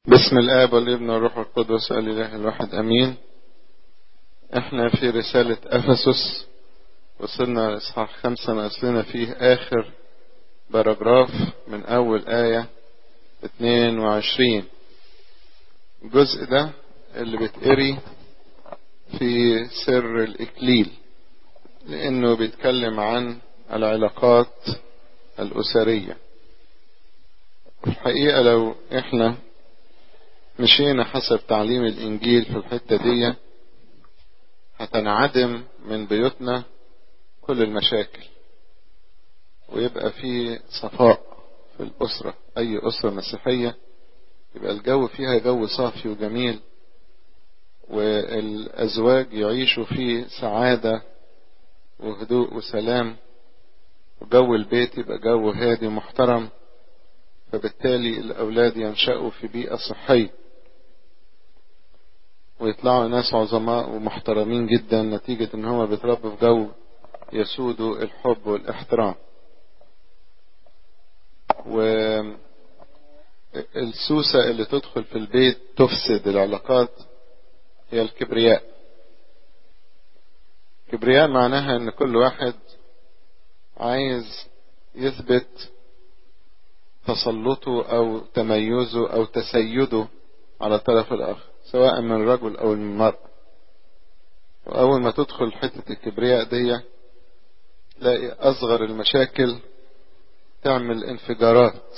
بسم الآب والابن والروح القدس الإله الواحد أمين احنا في رسالة أفسس وصلنا لإصحاح خمسة ناقصنا فيه آخر باراجراف من أول آية 22 الجزء ده اللي بتقري في سر الإكليل لأنه بيتكلم عن العلاقات الأسرية الحقيقة لو احنا مشينا حسب تعليم الإنجيل في الحتة دي هتنعدم من بيوتنا كل المشاكل ويبقى في صفاء في الأسرة أي أسرة مسيحية يبقى الجو فيها جو صافي وجميل والأزواج يعيشوا فيه سعادة وهدوء وسلام وجو البيت يبقى جو هادي محترم فبالتالي الأولاد ينشأوا في بيئة صحية ويطلعوا ناس عظماء ومحترمين جدا نتيجة ان هما بيتربوا في جو يسودوا الحب والاحترام والسوسة اللي تدخل في البيت تفسد العلاقات هي الكبرياء كبرياء معناها ان كل واحد عايز يثبت تسلطه او تميزه او تسيده على الطرف الاخر سواء من الرجل او من المرأة واول ما تدخل حتة الكبرياء دي تلاقي اصغر المشاكل تعمل انفجارات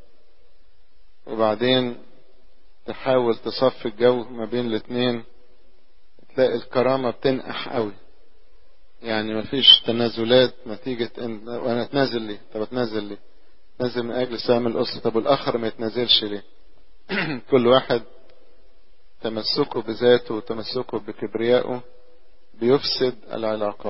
وبعدين تحاول تصفي الجو ما بين الاتنين تلاقي الكرامة بتنقح قوي يعني مفيش تنازلات نتيجة ان وانا اتنازل ليه طب اتنازل ليه نازل من اجل سلام الاسرة طب والاخر ما يتنازلش ليه كل واحد تمسكه بذاته وتمسكه بكبريائه بيفسد العلاقات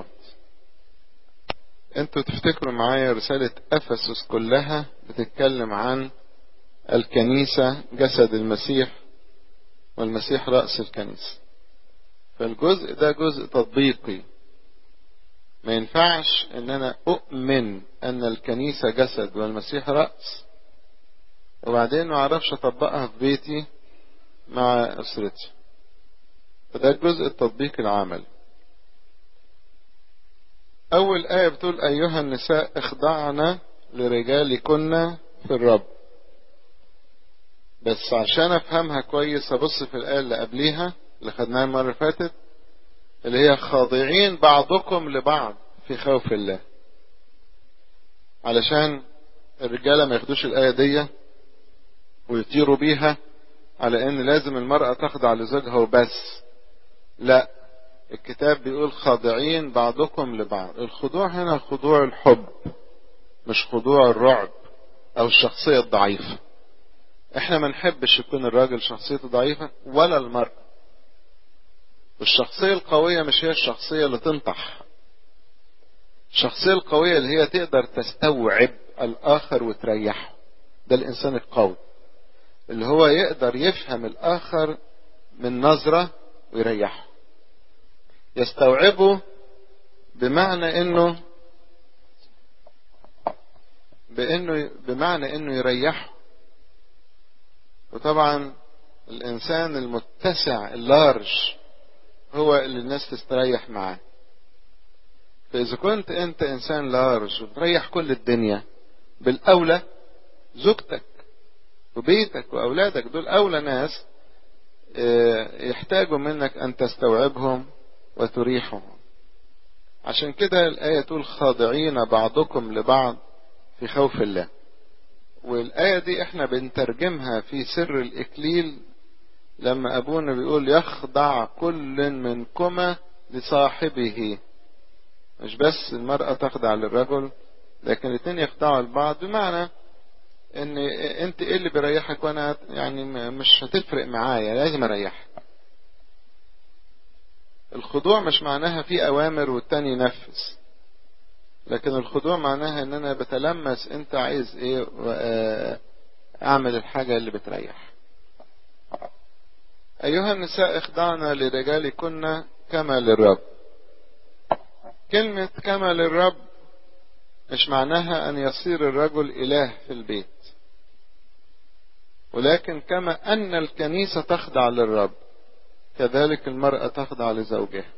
انتوا تفتكروا معايا رسالة افسس كلها بتتكلم عن الكنيسة جسد المسيح والمسيح رأس الكنيسة فالجزء ده جزء تطبيقي ما ينفعش ان انا اؤمن ان الكنيسة جسد والمسيح رأس وبعدين ما اعرفش اطبقها في بيتي مع اسرتي فده الجزء التطبيقي العملي اول آية بتقول ايها النساء اخضعنا لرجالكن في الرب بس عشان افهمها كويس ابص في الآية اللي قبليها اللي خدناها المرة اللي فاتت اللي هي خاضعين بعضكم لبعض في خوف الله علشان الرجالة ما ياخدوش الآية دي ويطيروا بيها على ان لازم المرأة تخضع لزوجها وبس لا الكتاب بيقول خاضعين بعضكم لبعض الخضوع هنا خضوع الحب مش خضوع الرعب او الشخصية الضعيفة احنا ما نحبش يكون الراجل شخصيته ضعيفة ولا المرأة والشخصية القوية مش هي الشخصية اللي تنطح الشخصية القوية اللي هي تقدر تستوعب الآخر وتريحه ده الإنسان القوي اللي هو يقدر يفهم الآخر من نظرة ويريحه يستوعبه بمعنى انه بانه بمعنى انه يريحه وطبعا الانسان المتسع اللارج هو اللي الناس تستريح معاه فاذا كنت انت انسان لارج وتريح كل الدنيا بالاولى زوجتك وبيتك واولادك دول اولى ناس يحتاجوا منك ان تستوعبهم وتريحهم عشان كده الايه تقول خاضعين بعضكم لبعض في خوف الله والايه دي احنا بنترجمها في سر الاكليل لما ابونا بيقول يخضع كل منكما لصاحبه مش بس المرأة تخضع للرجل لكن الاثنين يخضعوا لبعض بمعنى ان انت ايه اللي بيريحك وانا يعني مش هتفرق معايا لازم اريحك الخضوع مش معناها في اوامر والتاني ينفذ لكن الخضوع معناها ان انا بتلمس انت عايز ايه اعمل الحاجة اللي بتريح ايها النساء اخضعنا لرجالكن كما للرب كلمة كما للرب مش معناها ان يصير الرجل اله في البيت ولكن كما أن الكنيسة تخضع للرب كذلك المرأة تخضع لزوجها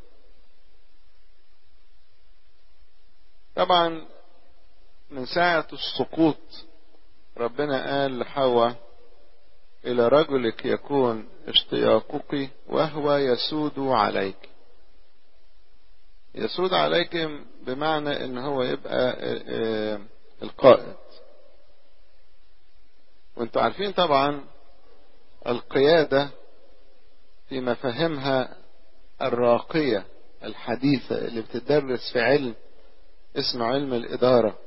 طبعا من ساعة السقوط ربنا قال لحواء إلى رجلك يكون اشتياقك وهو يسود عليك يسود عليك بمعنى ان هو يبقى القائد وانتوا عارفين طبعا القيادة في مفاهيمها الراقية الحديثة اللي بتدرس في علم اسمه علم الإدارة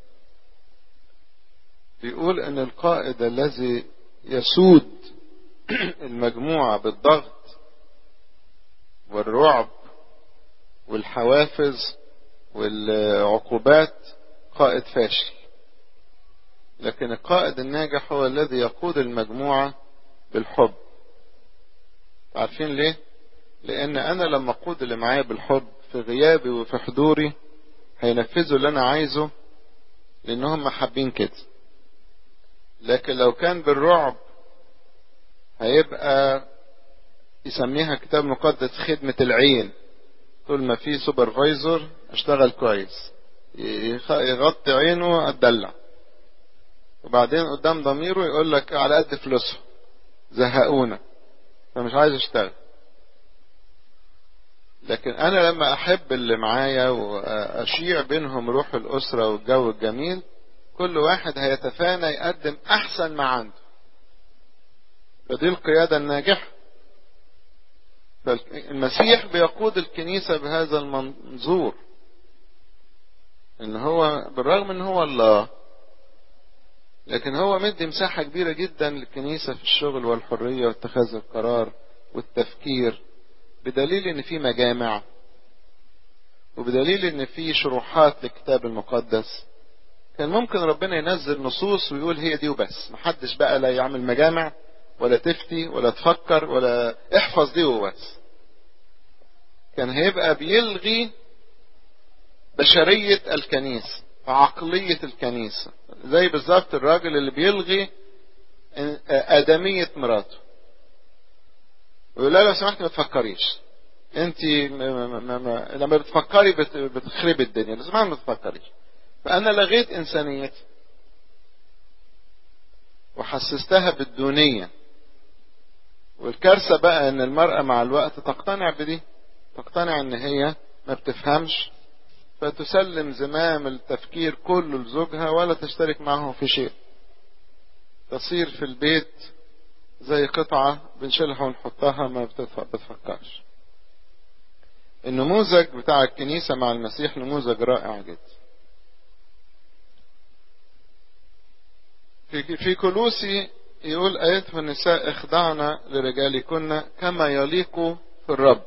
بيقول ان القائد الذي يسود المجموعة بالضغط والرعب والحوافز والعقوبات قائد فاشل لكن القائد الناجح هو الذي يقود المجموعة بالحب عارفين ليه لان انا لما اقود اللي معايا بالحب في غيابي وفي حضوري هينفذوا اللي انا عايزه لان هم حابين كده لكن لو كان بالرعب هيبقى يسميها كتاب مقدس خدمة العين طول ما في سوبرفايزر اشتغل كويس يغطي عينه اتدلع وبعدين قدام ضميره يقول لك على قد فلوسه زهقونا فمش عايز اشتغل لكن انا لما احب اللي معايا واشيع بينهم روح الاسرة والجو الجميل كل واحد هيتفانى يقدم احسن ما عنده فدي القيادة الناجحة فالمسيح بيقود الكنيسة بهذا المنظور ان هو بالرغم ان هو الله لكن هو مدي مساحة كبيرة جدا للكنيسة في الشغل والحرية واتخاذ القرار والتفكير بدليل ان في مجامع وبدليل ان في شروحات للكتاب المقدس كان ممكن ربنا ينزل نصوص ويقول هي دي وبس محدش بقى لا يعمل مجامع ولا تفتي ولا تفكر ولا احفظ دي وبس كان هيبقى بيلغي بشرية الكنيسة وعقلية الكنيسة زي بالظبط الراجل اللي بيلغي آدمية مراته ويقول لها لو سمحت ما تفكريش انت لما بتفكري بتخربي الدنيا لو سمحت ما تفكريش فانا لغيت انسانيتي وحسستها بالدونية والكارثة بقى ان المرأة مع الوقت تقتنع بدي تقتنع ان هي ما بتفهمش فتسلم زمام التفكير كله لزوجها ولا تشترك معه في شيء تصير في البيت زي قطعة بنشيلها ونحطها ما بتفكرش النموذج بتاع الكنيسة مع المسيح نموذج رائع جدا في, في كلوسي يقول أيتها النساء اخضعن لرجالكن كما يليق في الرب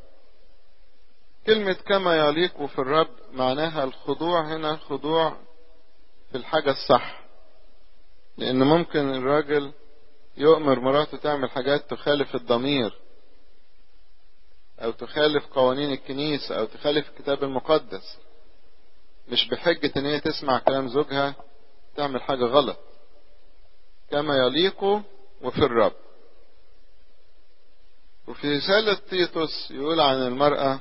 كلمة كما يليق في الرب معناها الخضوع هنا خضوع في الحاجة الصح لأن ممكن الراجل يؤمر مراته تعمل حاجات تخالف الضمير أو تخالف قوانين الكنيسة أو تخالف الكتاب المقدس مش بحجة إن هي تسمع كلام زوجها تعمل حاجة غلط كما يليق وفي الرب وفي رسالة تيتوس يقول عن المرأة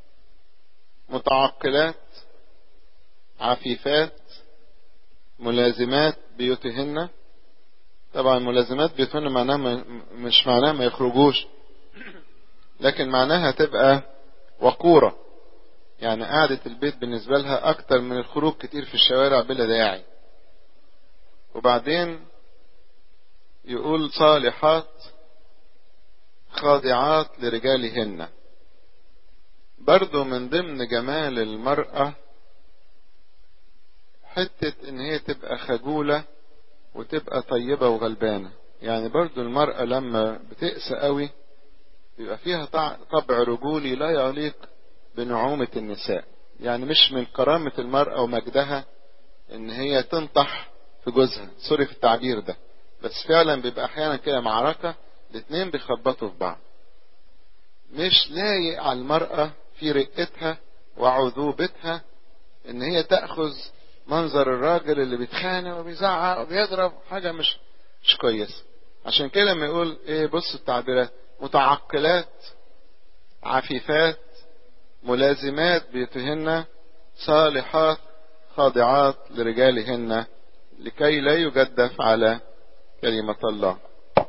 متعقلات عفيفات ملازمات بيوتهن طبعا ملازمات بيوتهن معناها مش معناها ما يخرجوش لكن معناها تبقى وقورة يعني قعدة البيت بالنسبة لها أكتر من الخروج كتير في الشوارع بلا داعي وبعدين يقول صالحات خاضعات لرجالهن برضو من ضمن جمال المرأة حتة ان هي تبقى خجولة وتبقى طيبة وغلبانة يعني برضو المرأة لما بتقسى قوي بيبقى فيها طبع رجولي لا يليق بنعومة النساء يعني مش من كرامة المرأة ومجدها ان هي تنطح في جوزها سوري في التعبير ده بس فعلا بيبقى احيانا كده معركة الاتنين بيخبطوا في بعض مش لايق على المرأة في رقتها وعذوبتها ان هي تأخذ منظر الراجل اللي بيتخانق وبيزعق وبيضرب حاجة مش مش كويسة عشان كده لما يقول ايه بص التعبيرات متعقلات عفيفات ملازمات بيوتهن صالحات خاضعات لرجالهن لكي لا يجدف على كلمة الله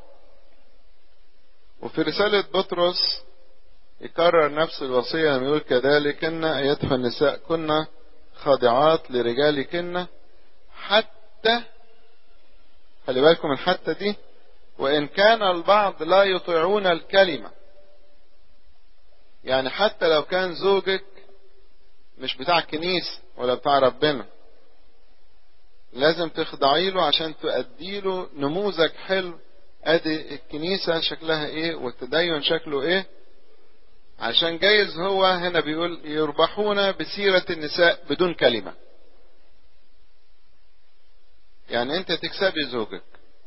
وفي رسالة بطرس يكرر نفس الوصية لما يقول كذلك إن أيتها النساء كنا خاضعات لرجالكن حتى خلي بالكم من حتى دي وإن كان البعض لا يطيعون الكلمة يعني حتى لو كان زوجك مش بتاع كنيسة ولا بتاع ربنا لازم تخضعي له عشان تؤدي له نموذج حلو ادي الكنيسة شكلها ايه والتدين شكله ايه عشان جايز هو هنا بيقول يربحون بسيرة النساء بدون كلمة يعني انت تكسبي زوجك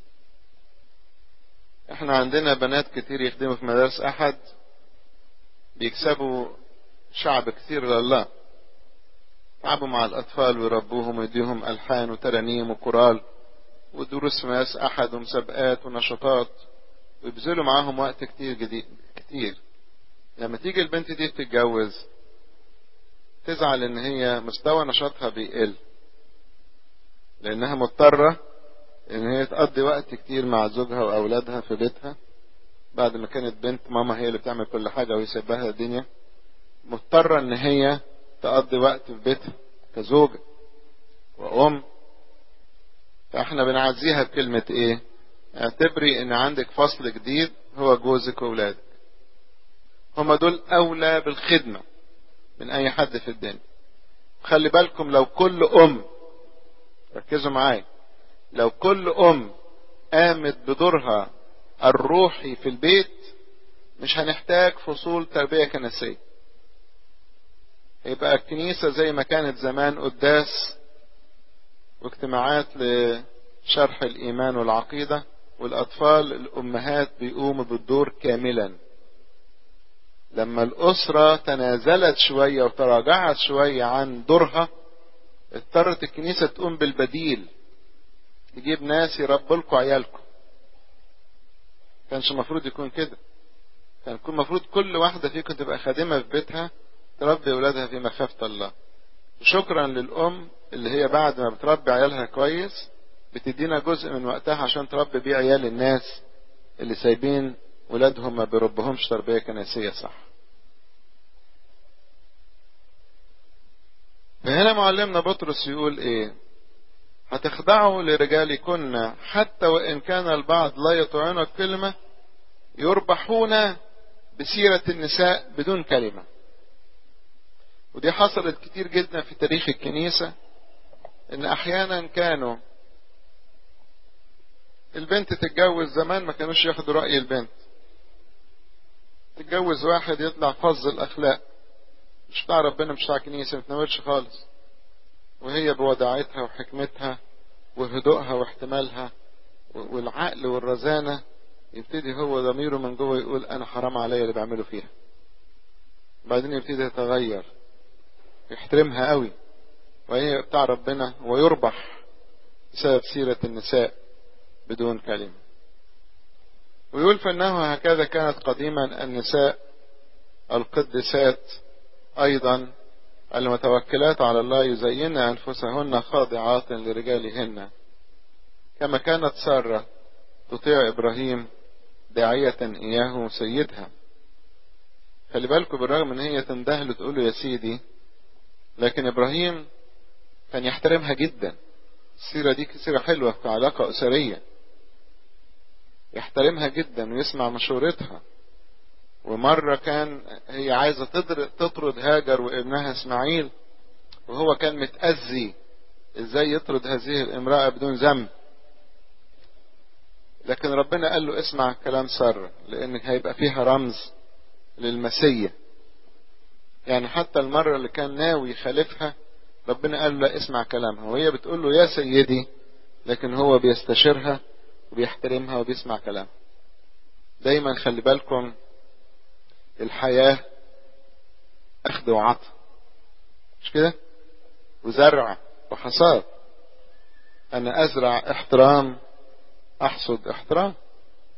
احنا عندنا بنات كتير يخدموا في مدارس احد بيكسبوا شعب كثير لله يلعبوا مع الأطفال ويربوهم ويديهم ألحان وترانيم وكورال ودروس ماس أحد ومسابقات ونشاطات ويبذلوا معاهم وقت كتير جديد كتير لما تيجي البنت دي تتجوز تزعل ان هي مستوى نشاطها بيقل لانها مضطرة ان هي تقضي وقت كتير مع زوجها واولادها في بيتها بعد ما كانت بنت ماما هي اللي بتعمل كل حاجة ويسيبها الدنيا مضطرة ان هي تقضي وقت في بيتها كزوجة وأم فاحنا بنعزيها بكلمة ايه اعتبري ان عندك فصل جديد هو جوزك واولادك هما دول اولى بالخدمة من اي حد في الدنيا خلي بالكم لو كل ام ركزوا معايا لو كل ام قامت بدورها الروحي في البيت مش هنحتاج فصول تربية كنسية يبقى الكنيسة زي ما كانت زمان قداس واجتماعات لشرح الإيمان والعقيدة والأطفال الأمهات بيقوموا بالدور كاملا لما الأسرة تنازلت شوية وتراجعت شوية عن دورها اضطرت الكنيسة تقوم بالبديل تجيب ناس يربوا لكم عيالكم كانش المفروض يكون كده كان يكون المفروض كل واحدة فيكم تبقى خادمة في بيتها تربي أولادها في مخافة الله شكرا للأم اللي هي بعد ما بتربي عيالها كويس بتدينا جزء من وقتها عشان تربي بيه عيال الناس اللي سايبين ولادهم ما بيربهمش تربية كنسية صح فهنا معلمنا بطرس يقول ايه هتخضعوا لرجالكن حتى وإن كان البعض لا يطيعون الكلمة يربحون بسيرة النساء بدون كلمة ودي حصلت كتير جدا في تاريخ الكنيسة ان احيانا كانوا البنت تتجوز زمان ما كانوش ياخدوا رأي البنت تتجوز واحد يطلع فظ الاخلاق مش بتاع ربنا مش بتاع كنيسة ما تناولش خالص وهي بوداعتها وحكمتها وهدوءها واحتمالها والعقل والرزانة يبتدي هو ضميره من جوه يقول انا حرام عليا اللي بعمله فيها بعدين يبتدي يتغير يحترمها قوي وهي بتاع ربنا ويربح بسبب سيرة النساء بدون كلمة ويقول فإنه هكذا كانت قديما النساء القدسات أيضا المتوكلات على الله يزين أنفسهن خاضعات لرجالهن كما كانت سارة تطيع إبراهيم داعية إياه سيدها خلي بالكم بالرغم ان هي تندهل وتقول له يا سيدي لكن ابراهيم كان يحترمها جدا السيرة دي سيرة حلوة في علاقة أسرية يحترمها جدا ويسمع مشورتها ومرة كان هي عايزة تطرد هاجر وابنها اسماعيل وهو كان متأذي ازاي يطرد هذه الامرأة بدون ذنب لكن ربنا قال له اسمع كلام سارة لان هيبقى فيها رمز للمسية يعني حتى المرة اللي كان ناوي يخالفها ربنا قال له اسمع كلامها وهي بتقول له يا سيدي لكن هو بيستشيرها وبيحترمها وبيسمع كلامها دايما خلي بالكم الحياة اخذ وعطى مش كده وزرع وحصاد انا ازرع احترام احصد احترام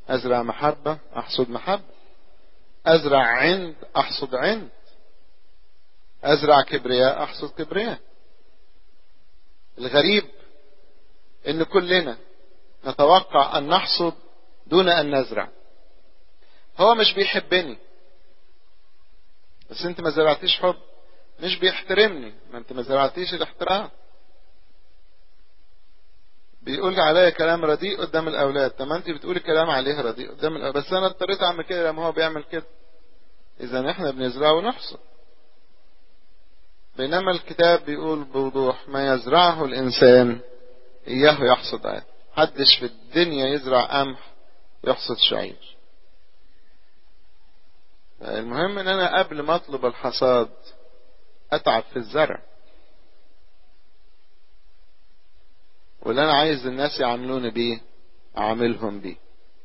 ازرع محبة احصد محبة ازرع عند احصد عند ازرع كبرياء احصد كبرياء الغريب ان كلنا نتوقع ان نحصد دون ان نزرع هو مش بيحبني بس انت ما زرعتيش حب مش بيحترمني ما انت ما زرعتيش الاحترام بيقول عليا كلام رديء قدام الاولاد طب ما انت بتقولي كلام عليه رديء قدام الاولاد بس انا اضطريت اعمل كده لما هو بيعمل كده اذا احنا بنزرع ونحصد بينما الكتاب بيقول بوضوح ما يزرعه الانسان اياه يحصد عاد محدش في الدنيا يزرع قمح يحصد شعير المهم ان انا قبل ما اطلب الحصاد اتعب في الزرع واللي انا عايز الناس يعاملوني بيه اعاملهم بيه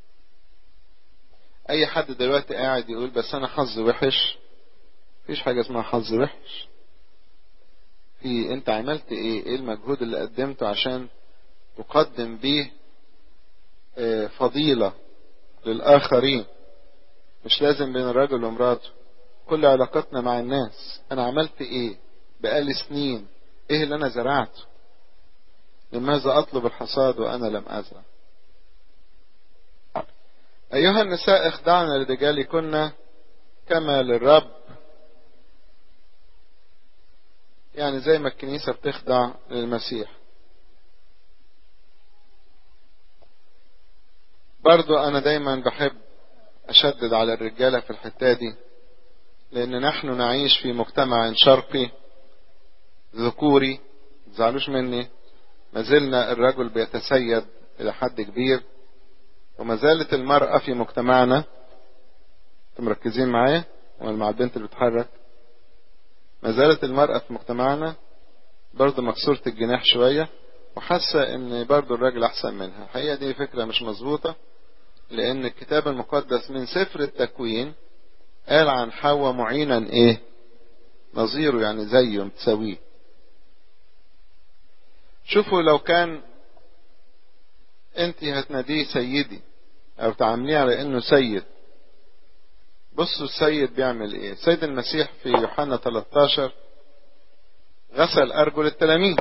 اي حد دلوقتي قاعد يقول بس انا حظي وحش مفيش حاجه اسمها حظ وحش في انت عملت ايه ايه المجهود اللي قدمته عشان تقدم بيه فضيلة للآخرين مش لازم بين الرجل ومراته كل علاقتنا مع الناس انا عملت ايه بقالي سنين ايه اللي انا زرعته لماذا اطلب الحصاد وانا لم ازرع ايها النساء اخضعن لرجالكن كما للرب يعني زي ما الكنيسة بتخضع للمسيح برضو انا دايما بحب اشدد على الرجالة في الحتة دي لان نحن نعيش في مجتمع شرقي ذكوري تزعلوش مني ما زلنا الرجل بيتسيد الى حد كبير وما زالت المرأة في مجتمعنا انتم مركزين معايا ولا مع البنت اللي بتتحرك ما زالت المرأة في مجتمعنا برضه مكسورة الجناح شوية وحاسة ان برضه الراجل احسن منها الحقيقة دي فكرة مش مظبوطة لان الكتاب المقدس من سفر التكوين قال عن حواء معينا ايه نظيره يعني زيه تساويه شوفوا لو كان انت هتناديه سيدي او تعامليه على انه سيد بصوا السيد بيعمل ايه سيد المسيح في يوحنا 13 غسل ارجل التلاميذ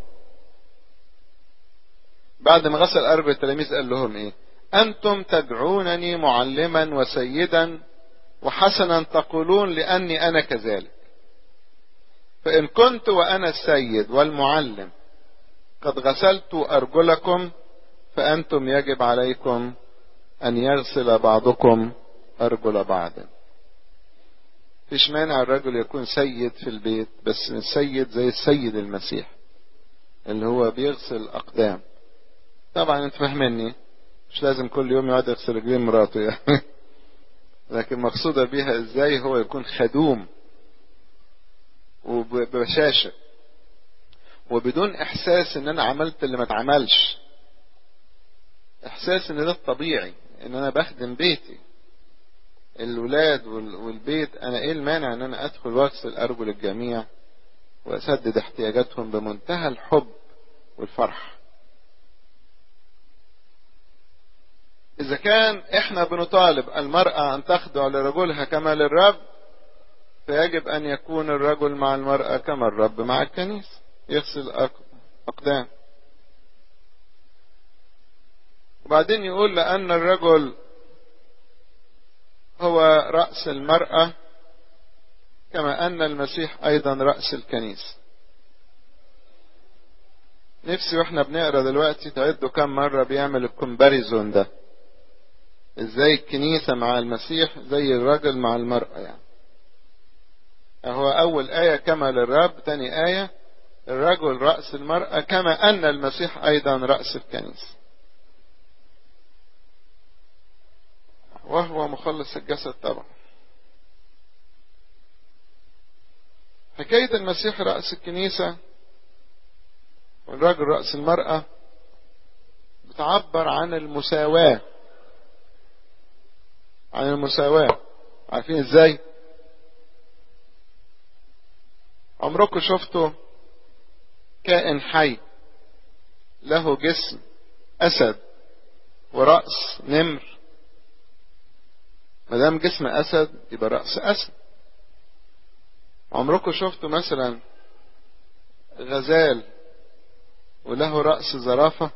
بعد ما غسل ارجل التلاميذ قال لهم ايه انتم تدعونني معلما وسيدا وحسنا تقولون لاني انا كذلك فان كنت وانا السيد والمعلم قد غسلت ارجلكم فانتم يجب عليكم ان يغسل بعضكم أرجل بعض فيش مانع الرجل يكون سيد في البيت بس سيد زي السيد المسيح اللي هو بيغسل الأقدام طبعا انت فاهمني مش لازم كل يوم يقعد يغسل رجلين مراته يعني لكن مقصودة بيها ازاي هو يكون خدوم وببشاشة وبدون احساس ان انا عملت اللي ما اتعملش احساس ان ده الطبيعي ان انا بخدم بيتي الولاد والبيت انا ايه المانع ان انا ادخل واغسل ارجل الجميع واسدد احتياجاتهم بمنتهى الحب والفرح اذا كان احنا بنطالب المرأة ان تخضع لرجلها كما للرب فيجب ان يكون الرجل مع المرأة كما الرب مع الكنيسة يغسل اقدام وبعدين يقول لان الرجل هو رأس المرأة كما أن المسيح أيضا رأس الكنيسة نفسي واحنا بنقرا دلوقتي تعدوا كم مرة بيعمل الكومباريزون ده ازاي الكنيسة مع المسيح زي الرجل مع المرأة يعني هو أول آية كما للرب تاني آية الرجل رأس المرأة كما أن المسيح أيضا رأس الكنيسة وهو مخلص الجسد طبعا حكاية المسيح رأس الكنيسة والراجل رأس المرأة بتعبر عن المساواة عن المساواة عارفين ازاي عمركم شفتوا كائن حي له جسم أسد ورأس نمر ما دام جسم اسد يبقى راس اسد عمركم شفتوا مثلا غزال وله راس زرافه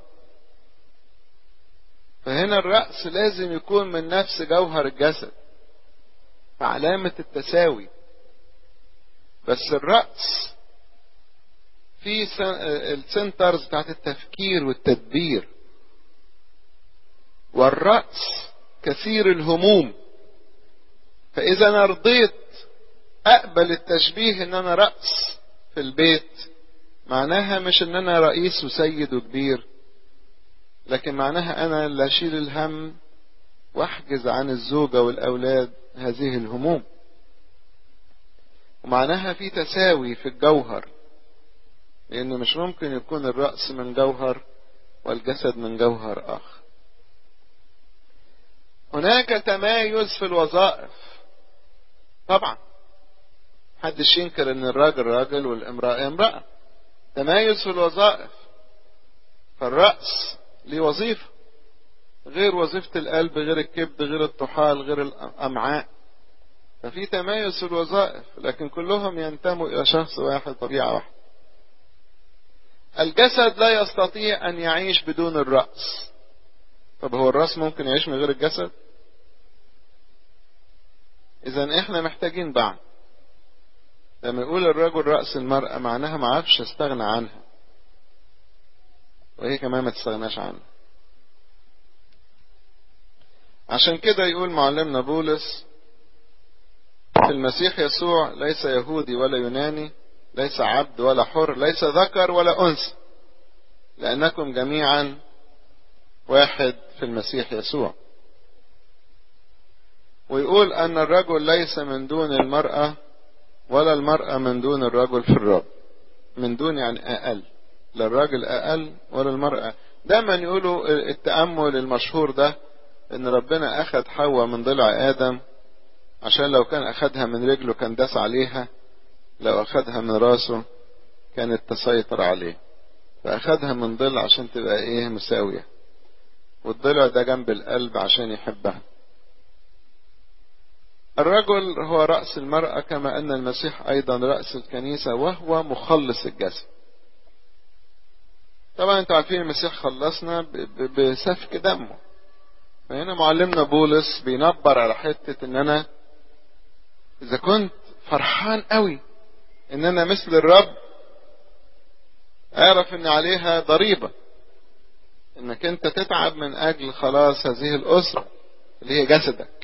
فهنا الراس لازم يكون من نفس جوهر الجسد فعلامه التساوي بس الراس في السنترز بتاعت التفكير والتدبير والرأس كثير الهموم فإذا أنا رضيت أقبل التشبيه إن أنا رأس في البيت معناها مش إن أنا رئيس وسيد وكبير لكن معناها أنا اللي أشيل الهم وأحجز عن الزوجة والأولاد هذه الهموم ومعناها في تساوي في الجوهر لأن مش ممكن يكون الرأس من جوهر والجسد من جوهر آخر هناك تمايز في الوظائف طبعا محدش ينكر ان الراجل راجل والامرأة امرأة تمايز في الوظائف فالرأس ليه وظيفة غير وظيفة القلب غير الكبد غير الطحال غير الأمعاء ففي تمايز في الوظائف لكن كلهم ينتموا إلى شخص واحد طبيعة واحدة الجسد لا يستطيع أن يعيش بدون الرأس طب هو الرأس ممكن يعيش من غير الجسد إذا إحنا محتاجين بعض لما يقول الرجل رأس المرأة معناها ما عرفش استغنى عنها وهي كمان ما تستغناش عنها عشان كده يقول معلمنا بولس في المسيح يسوع ليس يهودي ولا يوناني ليس عبد ولا حر ليس ذكر ولا أنثى لأنكم جميعا واحد في المسيح يسوع ويقول أن الرجل ليس من دون المرأة ولا المرأة من دون الرجل في الرب من دون يعني أقل لا الراجل أقل ولا المرأة دايما يقولوا التأمل المشهور ده ان ربنا اخذ حواء من ضلع ادم عشان لو كان اخذها من رجله كان داس عليها لو اخذها من راسه كانت تسيطر عليه فاخذها من ضلع عشان تبقى ايه مساوية والضلع ده جنب القلب عشان يحبها الرجل هو رأس المرأة كما أن المسيح أيضا رأس الكنيسة وهو مخلص الجسد طبعا انتوا عارفين المسيح خلصنا بسفك دمه فهنا معلمنا بولس بينبر على حتة ان انا اذا كنت فرحان قوي ان انا مثل الرب اعرف ان عليها ضريبة انك انت تتعب من اجل خلاص هذه الاسرة اللي هي جسدك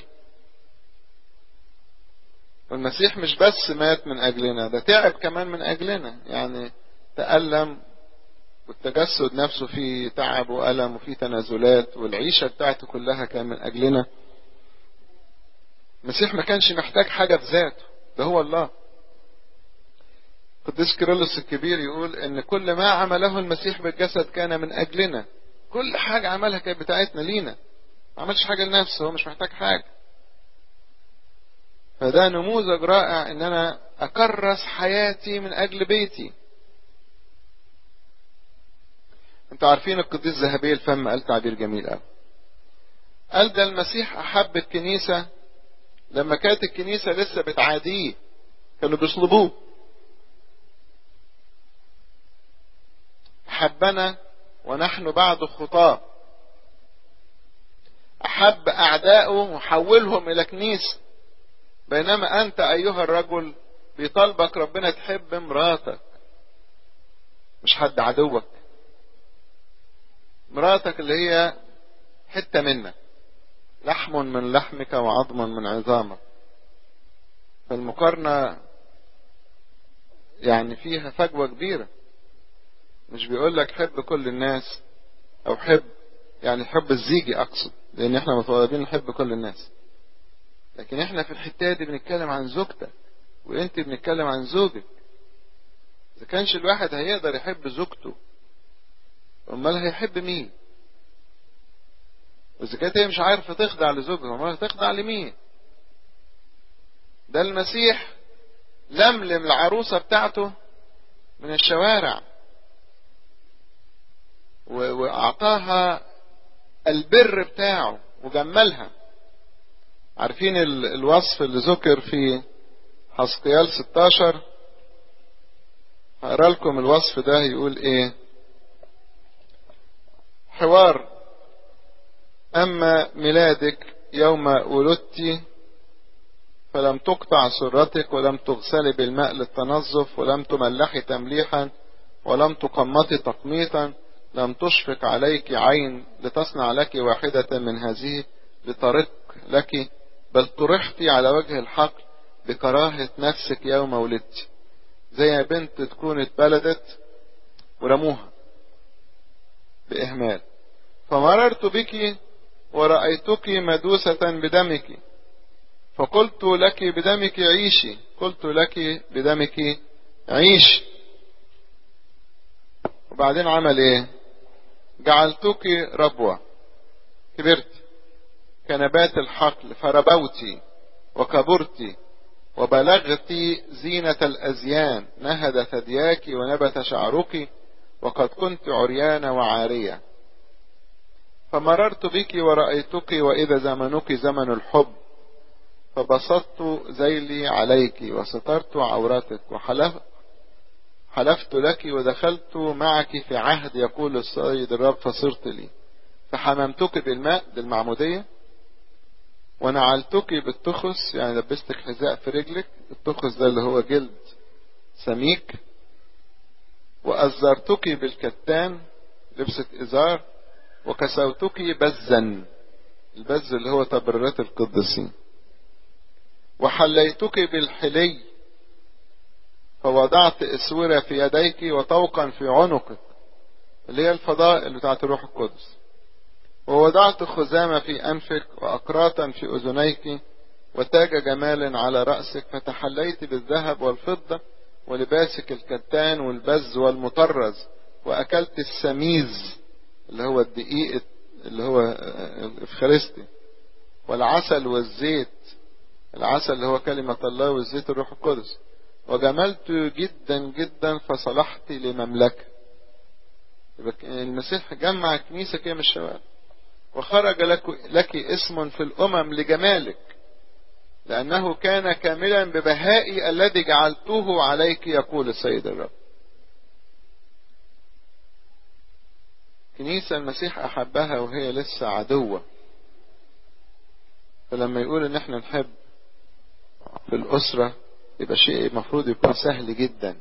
والمسيح مش بس مات من اجلنا ده تعب كمان من اجلنا يعني تألم والتجسد نفسه فيه تعب وألم وفيه تنازلات والعيشة بتاعته كلها كان من أجلنا المسيح ما كانش محتاج حاجة في ذاته ده هو الله قديس كيرلس الكبير يقول ان كل ما عمله المسيح بالجسد كان من اجلنا كل حاجة عملها كانت بتاعتنا لينا ما عملش حاجة لنفسه هو مش محتاج حاجة فده نموذج رائع ان انا اكرس حياتي من اجل بيتي انتوا عارفين القديس ذهبي الفم قال تعبير جميل قوي قال ده المسيح احب الكنيسة لما كانت الكنيسة لسه بتعاديه كانوا بيصلبوه احبنا ونحن بعد خطاه احب اعدائه وحولهم الى كنيسة بينما انت ايها الرجل بيطالبك ربنا تحب مراتك مش حد عدوك مراتك اللي هي حتة منك لحم من لحمك وعظم من عظامك فالمقارنة يعني فيها فجوة كبيرة مش بيقول لك حب كل الناس او حب يعني حب الزيجي اقصد لان احنا متطلبين نحب كل الناس لكن احنا في الحتة دي بنتكلم عن زوجتك وانت بنتكلم عن زوجك اذا كانش الواحد هيقدر يحب زوجته امال هيحب مين واذا كانت هي مش عارفه تخضع لزوجها امال هتخضع لمين ده المسيح لملم العروسه بتاعته من الشوارع واعطاها البر بتاعه وجملها عارفين الوصف اللي ذكر في حسقيال 16 هقرا لكم الوصف ده يقول ايه حوار اما ميلادك يوم ولدت فلم تقطع سرتك ولم تغسلي بالماء للتنظف ولم تملحي تمليحا ولم تقمطي تقميطا لم تشفق عليك عين لتصنع لك واحدة من هذه لطريق لك بل طرحت على وجه الحقل بكراهة نفسك يوم ولدت زي بنت تكون اتبلدت ورموها بإهمال فمررت بك ورأيتك مدوسة بدمك فقلت لك بدمك عيشي قلت لك بدمك عيش وبعدين عمل ايه جعلتك ربوة كبرت كنبات الحقل فربوت وكبرت وبلغت زينة الأزيان نهد ثدياك ونبت شعرك وقد كنت عريانة وعارية فمررت بك ورأيتك وإذا زمنك زمن الحب فبسطت ذيلي عليك وسترت عورتك وحلف حلفت لك ودخلت معك في عهد يقول السيد الرب فصرت لي فحممتك بالماء بالمعمودية ونعلتك بالتخس يعني لبستك حذاء في رجلك التخس ده اللي هو جلد سميك وأزرتك بالكتان لبسة إزار وكسوتك بزا البز اللي هو تبريرات القديسين وحليتك بالحلي فوضعت اسورة في يديك وطوقا في عنقك اللي هي الفضائل بتاعت الروح القدس ووضعت خزامة في أنفك وأقراطا في أذنيك وتاج جمال على رأسك فتحليت بالذهب والفضة ولباسك الكتان والبز والمطرز وأكلت السميز اللي هو الدقيق اللي هو الإفخارستي والعسل والزيت العسل اللي هو كلمة الله والزيت الروح القدس وجملت جدا جدا فصلحت لمملكة المسيح جمع الكنيسة كده من الشوارع وخرج لك, لك اسم في الأمم لجمالك لأنه كان كاملا ببهائي الذي جعلته عليك يقول السيد الرب كنيسة المسيح أحبها وهي لسه عدوة فلما يقول إن احنا نحب في الأسرة يبقى شيء المفروض يكون سهل جدا